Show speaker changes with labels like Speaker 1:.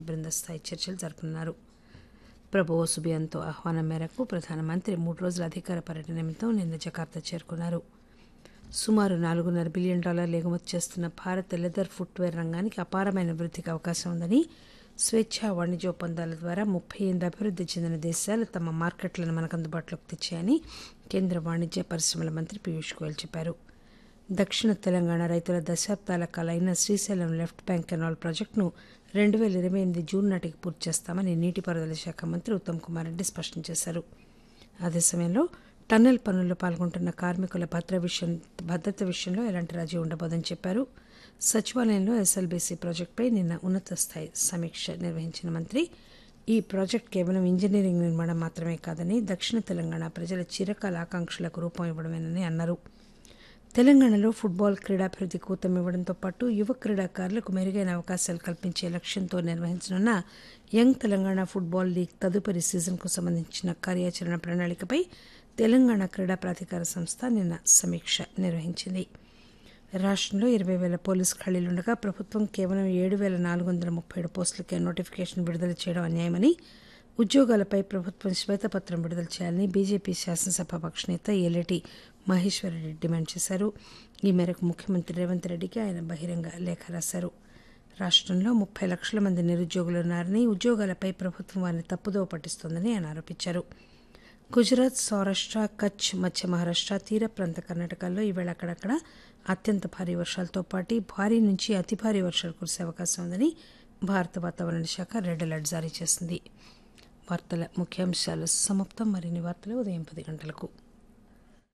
Speaker 1: బృంద స్థాయి చర్చలు జరపనున్నారు ప్రభువో సుబియాంతో ఆహ్వానం మేరకు ప్రధానమంత్రి మూడు రోజుల అధికార పర్యటన నిమిత్తం నిన్న జకార్తా చేరుకున్నారు సుమారు నాలుగున్నర బిలియన్ డాలర్లు ఎగుమతి చేస్తున్న భారత్ లెదర్ ఫుట్వేర్ రంగానికి అపారమైన వృద్ధికి అవకాశం ఉందని స్వేచ్ఛా వాణిజ్య ఒప్పందాల ద్వారా ముప్పై ఎనిమిది అభివృద్ధి చెందిన దేశాలు తమ మార్కెట్లను మనకు అందుబాటులోకి తెచ్చాయని కేంద్ర వాణిజ్య పరిశ్రమల మంత్రి పీయూష్ గోయల్ చెప్పారు దక్షిణ తెలంగాణ రైతుల దశాబ్దాల కాలైన శ్రీశైలం లెఫ్ట్ బ్యాంక్ కెనాల్ ప్రాజెక్టును రెండు వేల ఇరవై ఎనిమిది జూన్ నాటికి పూర్తి చేస్తామని నీటిపారుదల శాఖ మంత్రి ఉత్తమ్ కుమార్ రెడ్డి స్పష్టం చేశారు అదే సమయంలో టన్నెల్ పనుల్లో పాల్గొంటున్న కార్మికుల భద్ర విషయం భద్రత విషయంలో ఎలాంటి రాజీ ఉండబోదని చెప్పారు సచివాలయంలో ఎస్ఎల్బీసీ ప్రాజెక్టుపై నిన్న ఉన్నత స్థాయి సమీక్ష నిర్వహించిన మంత్రి ఈ ప్రాజెక్టు కేవలం ఇంజనీరింగ్ నిర్మాణం మాత్రమే కాదని దక్షిణ తెలంగాణ ప్రజల చిరకాల ఆకాంక్షలకు రూపం ఇవ్వడమేనని అన్నారు తెలంగాణలో ఫుట్బాల్ క్రీడాభివృద్ధికి ఊతమివ్వడంతో పాటు యువ క్రీడాకారులకు మెరుగైన అవకాశాలు కల్పించే లక్ష్యంతో నిర్వహించనున్న యంగ్ తెలంగాణ ఫుట్బాల్ లీగ్ తదుపరి సీజన్కు సంబంధించిన కార్యాచరణ ప్రణాళికపై తెలంగాణ క్రీడా ప్రాధికార సంస్థ నిన్న సమీక్ష నిర్వహించింది రాష్ట్రంలో ఇరవై వేల పోలీసు ఖాళీలుండగా ప్రభుత్వం కేవలం ఏడు వేల నాలుగు వందల ముప్పై ఏడు పోస్టులకే నోటిఫికేషన్ విడుదల చేయడం అన్యాయమని ఉద్యోగాలపై ప్రభుత్వం శ్వేతపత్రం విడుదల చేయాలని బీజేపీ శాసనసభాపక్ష నేత ఏలేటి మహేశ్వరరెడ్డి డిమాండ్ చేశారు ఈ మేరకు ముఖ్యమంత్రి రేవంత్ రెడ్డికి ఆయన బహిరంగ లేఖ రాశారు రాష్ట్రంలో ముప్పై లక్షల మంది నిరుద్యోగులున్నారని ఉద్యోగాలపై ప్రభుత్వం వారిని తప్పుదోవ పట్టిస్తోందని ఆయన ఆరోపించారు గుజరాత్ సౌరాష్ట్ర కచ్ మధ్య మహారాష్ట్ర తీర ప్రాంత కర్ణాటకల్లో ఈవేళ అక్కడక్కడ అత్యంత భారీ వర్షాలతో పాటు భారీ నుంచి అతి భారీ వర్షాలు కురిసే అవకాశం ఉందని భారత వాతావరణ శాఖ రెడ్ అలర్ట్ జారీ చేసింది వార్తల ముఖ్యాంశాలు సమాప్తం మరిన్ని వార్తలు ఉదయం పది గంటలకు